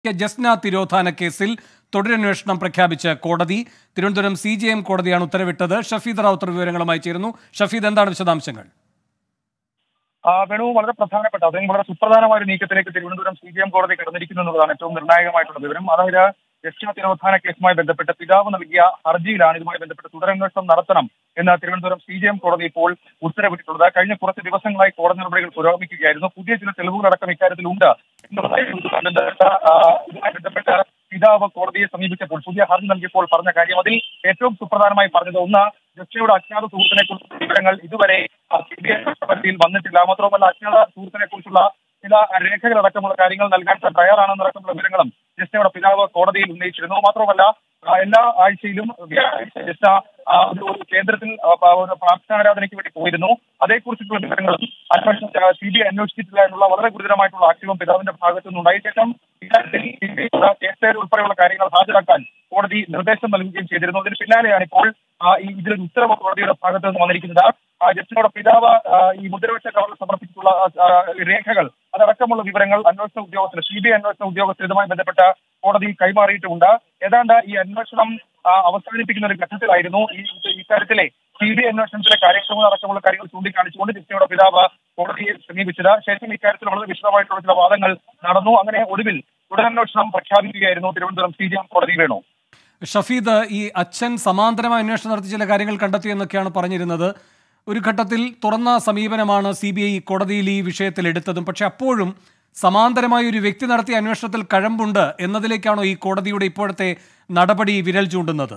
K Jasna തിരോധാന കേസിൽ തുടരന്വേഷണം പ്രഖ്യാപിച്ച് കോടതി തിരുവനന്തപുരം സി ജെ എം കോടതിയാണ് ഉത്തരവിട്ടത് ഷഫീദ് റാവുത്തർ വിവരങ്ങളുമായി ചേരുന്നു ഷഫീദ് എന്താണ് വിശദാംശങ്ങൾ ആ, വേണു വളരെ പ്രധാനപ്പെട്ട അല്ലെങ്കിൽ വളരെ സുപ്രധാനമായ ഒരു നീക്കത്തിലേക്ക് തിരുവനന്തപുരം സി ജി എം കോടതി കടന്നിരിക്കുന്നു എന്നുള്ളതാണ് ഏറ്റവും നിർണായകമായിട്ടുള്ള വിവരം അതായത് ജസ്റ്റിന തിരോധാന കേസുമായി ബന്ധപ്പെട്ട് പിതാവ് നൽകിയ ഹർജിയിലാണ് ഇതുമായി ബന്ധപ്പെട്ട് തുടരന്വേഷണം നടത്തണം എന്ന് തിരുവനന്തപുരം സി ജി എം കോടതി ഇപ്പോൾ ഉത്തരവിട്ടിട്ടുള്ളത് കഴിഞ്ഞ കുറച്ച് ദിവസങ്ങളായി കോടതി നടപടികൾ പുരോഗമിക്കുകയായിരുന്നു പുതിയ ചില തെളിവുകളടക്കം ഇക്കാര്യത്തിലുണ്ട് എന്നുള്ളതായി ഇതുമായി ബന്ധപ്പെട്ട ആ, ഇതുമായി ബന്ധപ്പെട്ട പിതാവ് കോടതിയെ സമീപിച്ചപ്പോൾ പുതിയ ഹർജി നൽകിയപ്പോൾ പറഞ്ഞ കാര്യം അതിൽ ഏറ്റവും സുപ്രധാനമായി പറഞ്ഞത് ഒന്ന് ജസ്റ്റിനയുടെ അജ്ഞാത സുഹൃത്തിനെ കുറിച്ചുള്ള വിവരങ്ങൾ ഇതുവരെ സി ബി ഐ പരിധിയിൽ വന്നിട്ടില്ല മാത്രവുമല്ല അജ്ഞാത സുഹൃത്തിനെ കുറിച്ചുള്ള ചില രേഖകളടക്കമുള്ള കാര്യങ്ങൾ നൽകാൻ തയ്യാറാണെന്നടക്കമുള്ള വിവരങ്ങളും ജസ്റ്റിനയുടെ പിതാവ് കോടതിയിൽ ഉന്നയിച്ചിരുന്നു മാത്രമല്ല ആ, എല്ലാ ആഴ്ചയിലും വ്യാഴാഴ്ച ജസ്റ്റ ആ, ഒരു ഒരു കേന്ദ്രത്തിൽ ആ, പ- ഒരു പ്രാർത്ഥനാരാധനയ്ക്ക് വേണ്ടി പോയിരുന്നു അതേക്കുറിച്ചിട്ടുള്ള വിവരങ്ങളും അന്വേഷണം സി ബി ഐ അന്വേഷിച്ചിട്ടില്ല എന്നുള്ള വളരെ ഗുരുതരമായിട്ടുള്ള ആക്ഷേപം പിതാവിന്റെ ഭാഗത്തു നിന്നുണ്ടായ ശേഷം ഇക്കാര്യത്തിൽ CBI കേസ് ഉൾപ്പെടെയുള്ള കാര്യങ്ങൾ ഹാജരാക്കാൻ കോടതി നിർദ്ദേശം നൽകുകയും ചെയ്തിരുന്നു അതിന് പിന്നാലെയാണ് ഇപ്പോൾ ആ, ഈ ഇതിലൊരു ഉത്തരവ് കോടതിയുടെ ഭാഗത്ത് നിന്ന് വന്നിരിക്കുന്നത് ആ, ജസ്റ്റിനോട് പിതാവ് ആ, ഈ മുദ്രവെച്ച കവറിൽ സമർപ്പിച്ചിട്ടുള്ള ആ, രേഖകൾ അതടക്കമുള്ള വിവരങ്ങൾ അന്വേഷണ ഉദ്യോഗസ്ഥർ സി ബി ഐ അന്വേഷണ ഉദ്യോഗസ്ഥർ ഇതുമായി ബന്ധപ്പെട്ട കോടതി കൈമാറിയിട്ടുമുണ്ട് ഏതാണ്ട് ഈ അന്വേഷണം ആ, അവസാനിപ്പിക്കുന്ന ഒരു ഘട്ടത്തിലായിരുന്നു ഈ ഈ- ഇക്കാര്യത്തിലെ സി ബി ഐ അന്വേഷണത്തിലെ കാര്യക്ഷമത അടക്കമുള്ള കാര്യങ്ങൾ ചൂണ്ടിക്കാണിച്ചുകൊണ്ട് ജസ്റ്റിനയുടെ പിതാവ് കോടതിയെ സമീപിച്ചത് ശേഷം ഇക്കാര്യത്തിൽ വളരെ വിശദമായിട്ടുള്ള ചില വാദങ്ങൾ നടന്നു അങ്ങനെ ഒടുവിൽ തുടരന്വേഷണം പ്രഖ്യാപിക്കുകയായിരുന്നു തിരുവനന്തപുരം സി ജി എം കോടതി വേണു ഷഫീദ് ഈ അച്ഛൻ സമാന്തരമായ അന്വേഷണം നടത്തി ചില കാര്യങ്ങൾ കണ്ടെത്തിയെന്നൊക്കെയാണ് പറഞ്ഞിരുന്നത് ഒരു ഘട്ടത്തിൽ തുറന്ന സമീപനമാണ് സി ബി ഐ കോടതിയിൽ ഈ വിഷയത്തിൽ എടുത്തതും പക്ഷെ അപ്പോഴും സമാന്തരമായ ഒരു വ്യക്തി നടത്തിയ അന്വേഷണത്തിൽ കഴമ്പുണ്ട് എന്നതിലേക്കാണോ ഈ കോടതിയുടെ ഇപ്പോഴത്തെ നടപടി വിരൽ ചൂണ്ടുന്നത്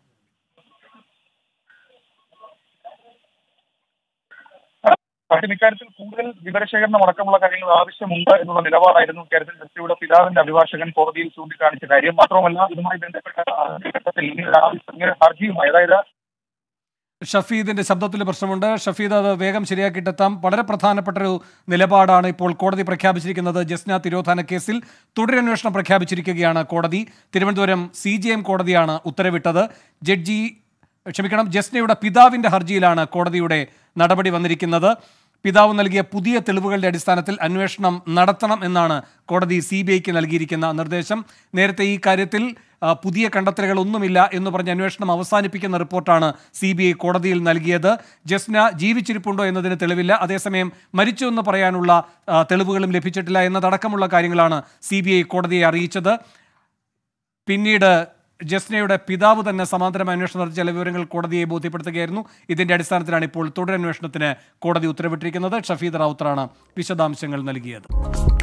പക്ഷേ ഇക്കാര്യത്തിൽ കൂടുതൽ വിവരശേഖരണം അടക്കമുള്ള കാര്യങ്ങൾ ആവശ്യമുണ്ട് എന്നുള്ള നിലപാടായിരുന്നു ഇക്കാര്യത്തിൽ ജസ്റ്റിയുടെ പിതാവിന്റെ അഭിഭാഷകൻ കോടതിയിൽ ചൂണ്ടിക്കാണിച്ച കാര്യം മാത്രമല്ല ഇതുമായി ബന്ധപ്പെട്ട ഘട്ടത്തിൽ ഇങ്ങനെ ഒരു ആവശ്യം ഇങ്ങനെ ഒരു ഹർജിയുമായി അതായത് ഷഫീദിന്റെ ശബ്ദത്തിൽ പ്രശ്നമുണ്ട് ഷഫീദ് അത് വേഗം ശരിയാക്കിയിട്ടെത്താം വളരെ പ്രധാനപ്പെട്ട ഒരു നിലപാടാണ് ഇപ്പോൾ കോടതി പ്രഖ്യാപിച്ചിരിക്കുന്നത് ജസ്ന തിരോധാന കേസിൽ തുടരന്വേഷണം പ്രഖ്യാപിച്ചിരിക്കുകയാണ് കോടതി തിരുവനന്തപുരം സി ജി എം കോടതിയാണ് ഉത്തരവിട്ടത് ജഡ്ജി ക്ഷമിക്കണം ജസ്നയുടെ പിതാവിന്റെ ഹർജിയിലാണ് കോടതിയുടെ നടപടി വന്നിരിക്കുന്നത് പിതാവ് നൽകിയ പുതിയ തെളിവുകളുടെ അടിസ്ഥാനത്തിൽ അന്വേഷണം നടത്തണം എന്നാണ് കോടതി സി ബി ഐക്ക് നൽകിയിരിക്കുന്ന നിർദ്ദേശം നേരത്തെ ഈ കാര്യത്തിൽ ആ, പുതിയ കണ്ടെത്തലുകളൊന്നുമില്ല എന്ന് പറഞ്ഞ് അന്വേഷണം അവസാനിപ്പിക്കുന്ന റിപ്പോർട്ടാണ് സി ബി ഐ കോടതിയിൽ നൽകിയത് ജസ്ന ജീവിച്ചിരിപ്പുണ്ടോ എന്നതിന് തെളിവില്ല അതേസമയം മരിച്ചു എന്ന് പറയാനുള്ള ആ, തെളിവുകളും ലഭിച്ചിട്ടില്ല എന്നതടക്കമുള്ള കാര്യങ്ങളാണ് സി ബി ഐ കോടതിയെ അറിയിച്ചത് പിന്നീട് ജസ്നയുടെ പിതാവ് തന്നെ സമാന്തരമായ അന്വേഷണം നടത്തിയ ചില വിവരങ്ങൾ കോടതിയെ ബോധ്യപ്പെടുത്തുകയായിരുന്നു ഇതിന്റെ അടിസ്ഥാനത്തിലാണ് ഇപ്പോൾ തുടരന്വേഷണത്തിന് കോടതി ഉത്തരവിട്ടിരിക്കുന്നത് ഷഫീദ് റാവുത്തറാണ് വിശദാംശങ്ങൾ നൽകിയത്